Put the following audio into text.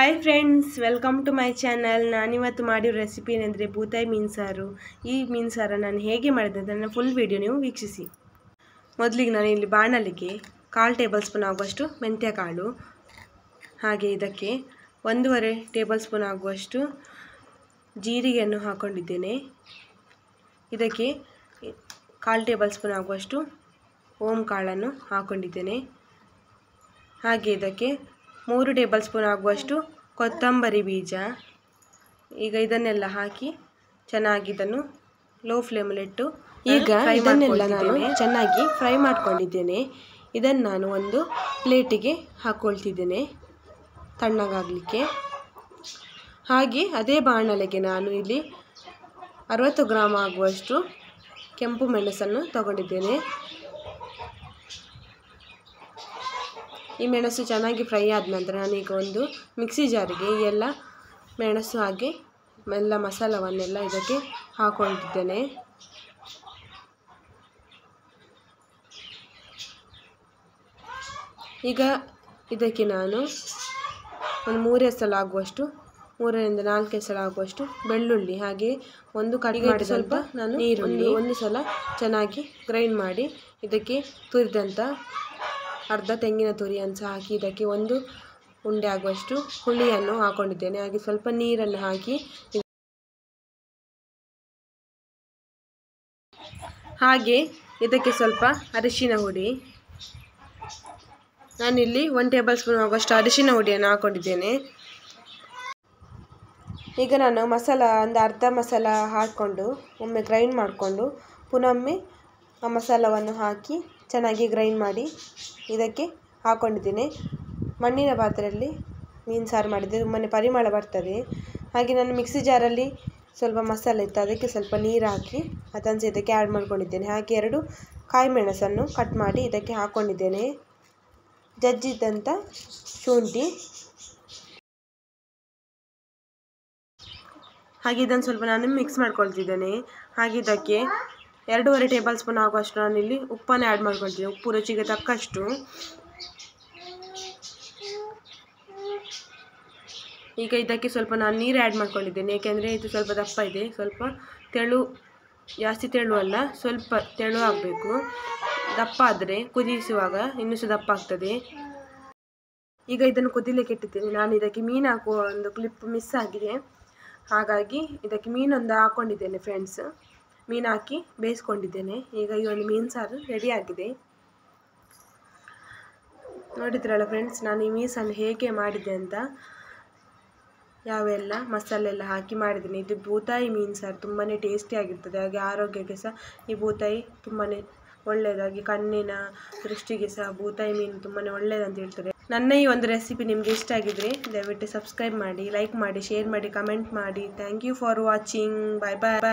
hi friends welcome to my channel ನಾನಿವತ್ತು ಮಾಡಿರೋ recipe ಏನಂದರೆ ಬೂತಾಯಿ ಮೀನು ಸಾರು ಈ ಮೀನು ಸಾರು ನಾನು ಹೇಗೆ ಮಾಡಿದೆ ಅಂತ ನನ್ನ ಫುಲ್ ವಿಡಿಯೋ ನೀವು ವೀಕ್ಷಿಸಿ ಮೊದಲಿಗೆ ನಾನು ಇಲ್ಲಿ ಬಾಣಲಿಗೆ ಕಾಲು ಟೇಬಲ್ ಸ್ಪೂನ್ ಆಗುವಷ್ಟು ಮೆಂತ್ಯ ಕಾಳು ಹಾಗೆ ಇದಕ್ಕೆ ಒಂದೂವರೆ ಟೇಬಲ್ ಸ್ಪೂನ್ ಆಗುವಷ್ಟು ಜೀರಿಗೆಯನ್ನು ಹಾಕ್ಕೊಂಡಿದ್ದೇನೆ ಇದಕ್ಕೆ ಕಾಲು ಟೇಬಲ್ ಸ್ಪೂನ್ ಆಗುವಷ್ಟು ಓಂ ಕಾಳನ್ನು ಹಾಕ್ಕೊಂಡಿದ್ದೇನೆ ಹಾಗೆ ಇದಕ್ಕೆ ಮೂರು ಟೇಬಲ್ ಸ್ಪೂನ್ ಆಗುವಷ್ಟು ಕೊತ್ತಂಬರಿ ಬೀಜ ಈಗ ಇದನ್ನೆಲ್ಲ ಹಾಕಿ ಚೆನ್ನಾಗಿ ಇದನ್ನು ಲೋ ಫ್ಲೇಮಲ್ಲಿಟ್ಟು ಈಗ ಇದನ್ನೆಲ್ಲ ನಾನು ಚೆನ್ನಾಗಿ ಫ್ರೈ ಮಾಡ್ಕೊಂಡಿದ್ದೇನೆ ಇದನ್ನು ನಾನು ಒಂದು ಪ್ಲೇಟಿಗೆ ಹಾಕ್ಕೊಳ್ತಿದ್ದೇನೆ ತಣ್ಣಗಾಗಲಿಕ್ಕೆ ಹಾಗೆ ಅದೇ ಬಾಣಲೆಗೆ ನಾನು ಇಲ್ಲಿ ಅರವತ್ತು ಗ್ರಾಮ್ ಆಗುವಷ್ಟು ಕೆಂಪು ಮೆಣಸನ್ನು ತಗೊಂಡಿದ್ದೇನೆ ಈ ಮೆಣಸು ಚೆನ್ನಾಗಿ ಫ್ರೈ ಆದ ನಂತರ ನಾನೀಗ ಒಂದು ಮಿಕ್ಸಿ ಜಾರಿಗೆ ಈ ಎಲ್ಲ ಮೆಣಸು ಹಾಗೆ ಎಲ್ಲ ಮಸಾಲವನ್ನೆಲ್ಲ ಇದಕ್ಕೆ ಹಾಕ್ಕೊಂಡಿದ್ದೇನೆ ಈಗ ಇದಕ್ಕೆ ನಾನು ಒಂದು ಮೂರು ಎಸಳು ಆಗುವಷ್ಟು ಮೂರರಿಂದ ನಾಲ್ಕು ಎಸಳು ಆಗುವಷ್ಟು ಬೆಳ್ಳುಳ್ಳಿ ಹಾಗೆ ಒಂದು ಕಟ್ ಮಾಡಿ ಸ್ವಲ್ಪ ನಾನು ನೀರುಳ್ಳಿ ಒಂದು ಸಲ ಚೆನ್ನಾಗಿ ಗ್ರೈಂಡ್ ಮಾಡಿ ಇದಕ್ಕೆ ತುರಿದಂಥ ಅರ್ಧ ತೆಂಗಿನ ತುರಿಯನ್ನು ಸಹ ಹಾಕಿ ಇದಕ್ಕೆ ಒಂದು ಉಂಡೆ ಆಗುವಷ್ಟು ಹುಳಿಯನ್ನು ಹಾಕೊಂಡಿದ್ದೇನೆ ಹಾಗೆ ಸ್ವಲ್ಪ ನೀರನ್ನು ಹಾಕಿ ಹಾಗೆ ಇದಕ್ಕೆ ಸ್ವಲ್ಪ ಅರಿಶಿನ ಹುಡಿ ನಾನಿಲ್ಲಿ ಒನ್ ಟೇಬಲ್ ಸ್ಪೂನ್ ಆಗುವಷ್ಟು ಅರಿಶಿನ ಹುಡಿಯನ್ನು ಹಾಕ್ಕೊಂಡಿದ್ದೇನೆ ಈಗ ನಾನು ಮಸಾಲ ಒಂದು ಅರ್ಧ ಮಸಾಲ ಹಾಕ್ಕೊಂಡು ಒಮ್ಮೆ ಗ್ರೈಂಡ್ ಮಾಡಿಕೊಂಡು ಪುನೊಮ್ಮೆ ಆ ಮಸಾಲವನ್ನು ಹಾಕಿ ಚೆನ್ನಾಗಿ ಗ್ರೈಂಡ್ ಮಾಡಿ ಇದಕ್ಕೆ ಹಾಕ್ಕೊಂಡಿದ್ದೇನೆ ಮಣ್ಣಿನ ಪಾತ್ರೆಯಲ್ಲಿ ಮೀನು ಸಾರು ಮಾಡಿದರೆ ತುಂಬಾ ಪರಿಮಳ ಬರ್ತದೆ ಹಾಗೆ ನಾನು ಮಿಕ್ಸಿ ಜಾರಲ್ಲಿ ಸ್ವಲ್ಪ ಮಸಾಲೆ ಇತ್ತು ಅದಕ್ಕೆ ಸ್ವಲ್ಪ ನೀರು ಹಾಕಿ ಅದನ್ನು ಸಹ ಇದಕ್ಕೆ ಆ್ಯಡ್ ಮಾಡ್ಕೊಂಡಿದ್ದೇನೆ ಹಾಗೆ ಎರಡು ಕಾಯಿ ಮೆಣಸನ್ನು ಕಟ್ ಮಾಡಿ ಇದಕ್ಕೆ ಹಾಕ್ಕೊಂಡಿದ್ದೇನೆ ಜಜ್ಜಿದ್ದಂಥ ಶುಂಠಿ ಹಾಗೆ ಇದನ್ನು ಸ್ವಲ್ಪ ನಾನು ಮಿಕ್ಸ್ ಮಾಡ್ಕೊಳ್ತಿದ್ದೇನೆ ಹಾಗೆ ಇದಕ್ಕೆ ಎರಡೂವರೆ ಟೇಬಲ್ ಸ್ಪೂನ್ ಆಗುವಷ್ಟು ನಾನಿಲ್ಲಿ ಉಪ್ಪನ್ನು ಆ್ಯಡ್ ಮಾಡ್ಕೊಳ್ತೀನಿ ಉಪ್ಪು ರುಚಿಗೆ ತಕ್ಕಷ್ಟು ಈಗ ಇದಕ್ಕೆ ಸ್ವಲ್ಪ ನಾನು ನೀರು ಆ್ಯಡ್ ಮಾಡ್ಕೊಂಡಿದ್ದೇನೆ ಏಕೆಂದರೆ ಇದು ಸ್ವಲ್ಪ ದಪ್ಪ ಇದೆ ಸ್ವಲ್ಪ ತೆಳು ಜಾಸ್ತಿ ತೆಳು ಅಲ್ಲ ಸ್ವಲ್ಪ ತೆಳು ಆಗಬೇಕು ದಪ್ಪ ಆದರೆ ಕುದಿಸುವಾಗ ಇನ್ನೂ ಸಹ ದಪ್ಪ ಆಗ್ತದೆ ಈಗ ಇದನ್ನು ಕುದಿಲಿಕ್ಕೆ ಇಟ್ಟಿದ್ದೇನೆ ನಾನು ಇದಕ್ಕೆ ಮೀನು ಹಾಕುವ ಒಂದು ಕ್ಲಿಪ್ ಮಿಸ್ ಆಗಿದೆ ಹಾಗಾಗಿ ಇದಕ್ಕೆ ಮೀನೊಂದು ಹಾಕ್ಕೊಂಡಿದ್ದೇನೆ ಫ್ರೆಂಡ್ಸ್ ಮೀನು ಹಾಕಿ ಬೇಯಿಸ್ಕೊಂಡಿದ್ದೇನೆ ಈಗ ಈ ಒಂದು ಮೀನು ಸಾರು ರೆಡಿಯಾಗಿದೆ ನೋಡಿದ್ರಲ್ಲ ಫ್ರೆಂಡ್ಸ್ ನಾನು ಈ ಮೀಸನ್ನು ಹೇಗೆ ಮಾಡಿದ್ದೆ ಅಂತ ಯಾವೆಲ್ಲ ಮಸಾಲೆ ಎಲ್ಲ ಹಾಕಿ ಮಾಡಿದ್ದೀನಿ ಇದು ಬೂತಾಯಿ ಮೀನು ಸಾರು ತುಂಬಾ ಟೇಸ್ಟಿಯಾಗಿರ್ತದೆ ಹಾಗೆ ಆರೋಗ್ಯಕ್ಕೆ ಸಹ ಈ ಬೂತಾಯಿ ತುಂಬಾ ಒಳ್ಳೆಯದಾಗಿ ಕಣ್ಣಿನ ದೃಷ್ಟಿಗೆ ಸಹ ಬೂತಾಯಿ ಮೀನು ತುಂಬಾ ಒಳ್ಳೆಯದಂತ ಹೇಳ್ತಾರೆ ನನ್ನ ಈ ಒಂದು ರೆಸಿಪಿ ನಿಮಗೆ ಇಷ್ಟ ಆಗಿದ್ರೆ ದಯವಿಟ್ಟು ಸಬ್ಸ್ಕ್ರೈಬ್ ಮಾಡಿ ಲೈಕ್ ಮಾಡಿ ಶೇರ್ ಮಾಡಿ ಕಮೆಂಟ್ ಮಾಡಿ thank you for watching bye bye